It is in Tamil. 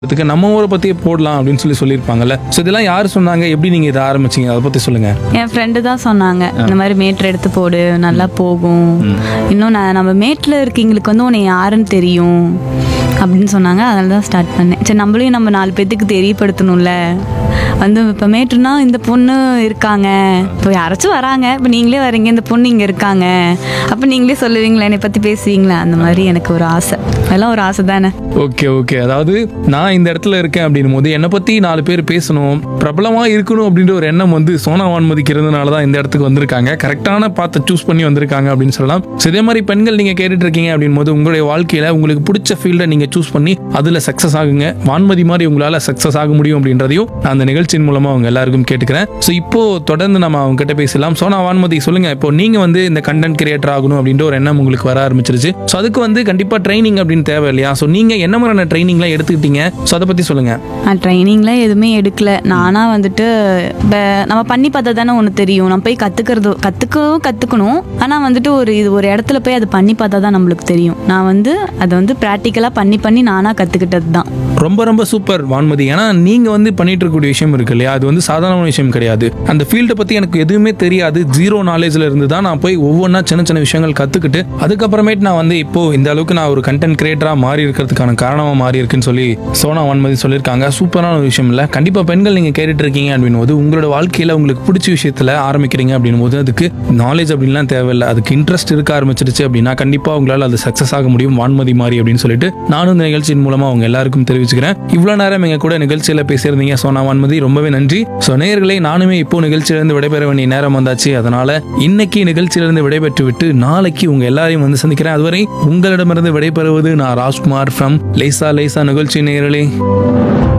இதுக்கு நம்ம ஊரை பற்றியே போடலாம் அப்படின்னு சொல்லி சொல்லியிருப்பாங்கல்ல ஸோ இதெல்லாம் யார் சொன்னாங்க எப்படி நீங்கள் இதை ஆரம்பிச்சீங்க அதை பற்றி சொல்லுங்கள் என் ஃப்ரெண்டு தான் சொன்னாங்க இந்த மாதிரி மேட்ரு எடுத்து போடு நல்லா போகும் இன்னும் நான் நம்ம மேட்டில் இருக்கீங்களுக்கு வந்து உன்னை யாருன்னு தெரியும் அப்படின்னு சொன்னாங்க அதனால தான் ஸ்டார்ட் பண்ணேன் சரி நம்மளையும் நம்ம நாலு பேத்துக்கு தெரியப்படுத்தணும்ல வந்து இப்போ மேட்ருனா இந்த பொண்ணு இருக்காங்க இப்போ யாராச்சும் வராங்க இப்போ நீங்களே வரீங்க இந்த பொண்ணு இங்கே இருக்காங்க அப்போ நீங்களே சொல்லுவீங்களா என்னை பற்றி பேசுவீங்களா அந்த மாதிரி எனக்கு ஒரு ஆசை அதெல்லாம் ஒரு ஆசை தானே ஓகே ஓகே அதாவது நான் இந்த இடத்துல இருக்கேன் அப்படின்னும் போது என்னை பற்றி நாலு பேர் பேசணும் பிரபலமாக இருக்கணும் அப்படின்ற ஒரு எண்ணம் வந்து சோனா வான்மதிக்கு இருந்தனால தான் இந்த இடத்துக்கு வந்திருக்காங்க கரெக்டான பார்த்து சூஸ் பண்ணி வந்திருக்காங்க அப்படின்னு சொல்லலாம் ஸோ இதே மாதிரி பெண்கள் நீங்கள் கேட்டுட்டு இருக்கீங்க அப்படின் போது உங்களுடைய வாழ்க்கையில் உங்களுக்கு பிடிச்ச ஃபீல்டை நீங்கள் சூஸ் பண்ணி அதில் சக்ஸஸ் ஆகுங்க வான்மதி மாதிரி உங்களால் சக்ஸஸ் ஆக முடியும் அப்படின்றதையும் நான் அந்த நிகழ்ச்சியின் மூலமாக அவங்க எல்லாருக்கும் கேட்டுக்கிறேன் ஸோ இப்போ தொடர்ந்து நம்ம அவங்க கிட்ட பேசலாம் சோனா வான்மதி சொல்லுங்க இப்போ நீங்கள் வந்து இந்த கண்டென்ட் கிரியேட்டர் ஆகணும் அப்படின்ற ஒரு எண்ணம் உங்களுக்கு வர ஆரம்பிச்சிருச்சு ஸோ அதுக்கு வந்து கண்டிப்பாக ட்ரைனிங் அப்படின்னு தேவை இல்லையா ஸோ நீங்கள் என்ன மாதிரியான ட்ரைனிங்லாம் எடுத்துக்கிட்டீங்க ஸோ அதை பற்றி சொல்லுங்க நான் ட்ரைனிங்லாம் எதுவுமே எடுக்கல நானாக வந்துட்டு இப்போ நம்ம பண்ணி பார்த்தா தானே ஒன்று தெரியும் நம்ம போய் கற்றுக்கிறது கற்றுக்கவும் கற்றுக்கணும் ஆனால் வந்துட்டு ஒரு இது ஒரு இடத்துல போய் அது பண்ணி பார்த்தா தான் நம்மளுக்கு தெரியும் நான் வந்து அதை வந்து ப்ராக்டிக்கலாக பண்ணி பண்ணி நானாக கற்றுக்கிட்டது தான் ரொம்ப ரொம்ப சூப்பர் வான்மதி ஏன்னா நீங்க வந்து பண்ணிட்டு இருக்கக்கூடிய விஷயம் இருக்கு இல்லையா அது வந்து சாதாரண விஷயம் கிடையாது அந்த ஃபீல்டை பத்தி எனக்கு எதுவுமே தெரியாது ஜீரோ நாலேஜ்ல இருந்து தான் நான் போய் ஒவ்வொன்றா சின்ன சின்ன விஷயங்கள் கத்துக்கிட்டு அதுக்கப்புறமேட்டு நான் வந்து இப்போ இந்த அளவுக்கு நான் ஒரு கண்டென்ட் கிரியேட்டரா மாறி இருக்கிறதுக்கான காரணமா மாறி இருக்குன்னு சொல்லி சோனா வான்மதி சொல்லியிருக்காங்க சூப்பரான ஒரு விஷயம் இல்ல கண்டிப்பா பெண்கள் நீங்க கேட்டுட்டு இருக்கீங்க அப்படின்னும் போது உங்களோட வாழ்க்கையில உங்களுக்கு பிடிச்ச விஷயத்துல ஆரம்பிக்கிறீங்க அப்படின்னும் போது அதுக்கு நாலேஜ் அப்படின்லாம் தேவையில்லை அதுக்கு இன்ட்ரெஸ்ட் இருக்க ஆரம்பிச்சிருச்சு அப்படின்னா கண்டிப்பா உங்களால அது சக்சஸ் ஆக முடியும் வான்மதி மாதிரி அப்படின்னு சொல்லிட்டு நானும் இந்த நிகழ்ச்சியின் மூலமா அவங்க எல்லாருக்கும் தெரிவிச்சுக்கிறேன் இவ்வளவு நேரம் எங்க கூட நிகழ்ச்சியில பேசியிருந்தீங்க சோனா வான்மதி ரொம்பவே நன்றி ஸோ நேயர்களே நானுமே இப்போ நிகழ்ச்சியிலிருந்து விடைபெற வேண்டிய நேரம் வந்தாச்சு அதனால இன்னைக்கு நிகழ்ச்சியிலிருந்து விடைபெற்று விட்டு நாளைக்கு உங்க எல்லாரையும் வந்து சந்திக்கிறேன் அதுவரை உங்களிடமிருந்து விடைபெறுவது நான் ராஜ்குமார் ஃப்ரம் லேசா லேசா நிகழ்ச்சி நேயர்களே